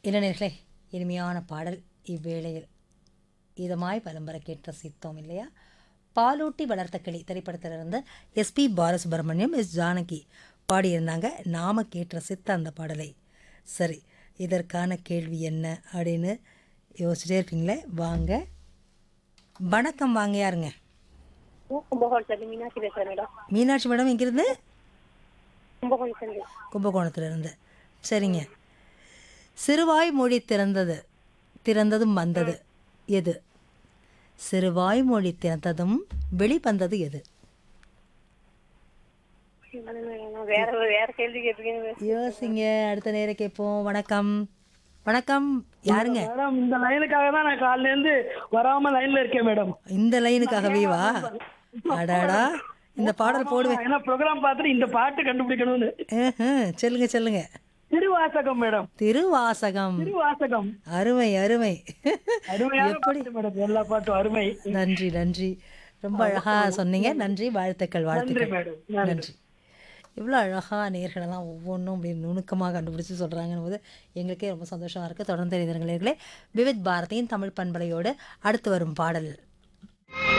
இளைஞர்களே இனிமையான பாடல் இவ்வேளையில் இதமாய் பலம்பர கேட்டு ரசித்தோம் இல்லையா பாலூட்டி வளர்த்த கிளி திரைப்படத்திலிருந்து எஸ்பி பாலசுப்ரமணியம் எஸ் ஜானகி பாடியிருந்தாங்க நாம கேட்டு ரசித்த அந்த பாடலை சரி இதற்கான கேள்வி என்ன அப்படின்னு யோசிச்சுட்டே இருப்பீங்களே வாங்க வணக்கம் வாங்க யாருங்க கும்பகோணம் சந்தி மீனாட்சி பேசுறேன் மேடம் மீனாட்சி மேடம் எங்கிருந்து கும்பகோணம் சந்தி கும்பகோணத்திலிருந்து சரிங்க சிறுவாய் மொழி திறந்தது திறந்ததும் வந்தது எது சிறுவாய் மொழி திறந்ததும் வெளிவந்தது எது நான் வேற வேற கேள்வி கேட்டிருக்கீங்க யோசிங்க அடுத்த நேரம் கேட்போம் வணக்கம் வணக்கம் யாருங்க மேடம் இந்த லைனுக்காக தான் நான் காலையில இருந்து வராம லைன்ல இருக்கேன் மேடம் இந்த லைனுக்காகவே வா அடாடா இந்த பாடல் போடுவேன் ஏன்னா ப்ரோக்ராம் பார்த்துட்டு இந்த பாட்டு கண்டுபிடிக்கணும்னு ஆஹ், சொல்லுங்க சொல்லுங்க திருவாசகம் மேடம் திருவாசகம் திருவாசகம் அருமை அருமை அருமையான பாட்டு மேடம் எல்லா பாட்டும் அருமை நன்றி நன்றி ரொம்ப அழகா சொன்னீங்க நன்றி வாழ்த்துக்கள் வாழ்த்துக்கள் மேடம் நன்றி இவ்வளோ அழகாக நேர்களெல்லாம் ஒவ்வொன்றும் அப்படி நுணுக்கமாக கண்டுபிடிச்சி சொல்கிறாங்கன்னு போது எங்களுக்கே ரொம்ப சந்தோஷமாக இருக்குது தொடர்ந்து தெரிந்தவர்களே விவித் பாரதியின் தமிழ் பண்பலையோடு அடுத்து வரும் பாடல்